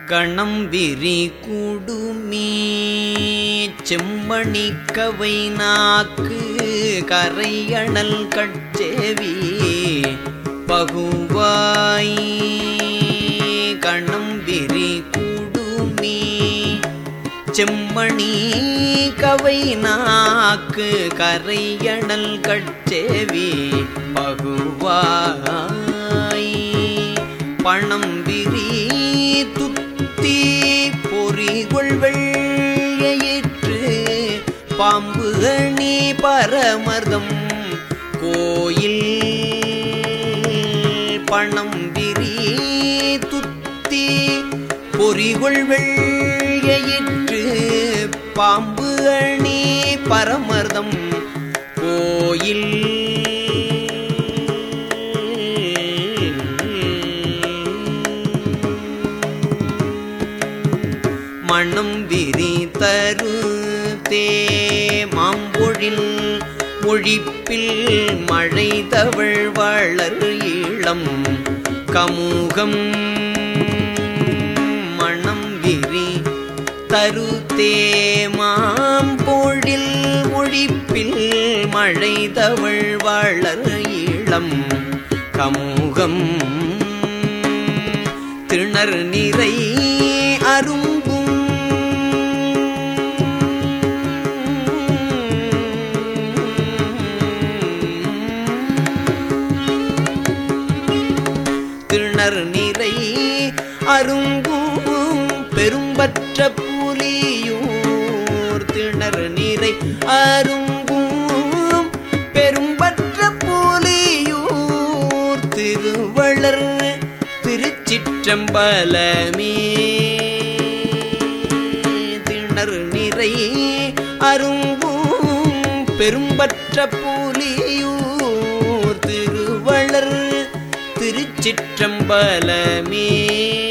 கணம் விரி கூடுமீ செம்மணி கவை நாக்கு கரையணல் கட்சேவி பகுவாய் கணம் விரி கூடுமீ செம்மணி கவை நாக்கு கரையணல் கட்சேவி பகுவாய் பணம் விரி துத்தி பொறிகொள்வெள்ளையிற்று பாம்பு அணி பரமர்தம் கோயில் பணம் விரி துத்தி பொறிகொள்வெள்ளையிற்று பாம்பு அணி பரமர்தம் கோயில் மணம் விரி தரு தே மாம்பொழில் ஒழிப்பில் மழை தவழ் வளர் இளம் கமுகம் மணம் விரி தரு தே மாம்பொழில் ஒழிப்பில் மழை தவழ் வளர் இளம் கமுகம் திணர் நிறை அரும்பும் திணர் நிறை அரும்பும் பெரும்பற்ற புலியூர் திணர் நிறை அரும்பும் பெரும்பற்ற புலியூர் திருவளர் திருச்சிற்றம்பலமே திணர் நிறை அரும்பும் பெரும்பற்ற புலியூர் திருவளர் திருச்சிற்றம்பலமே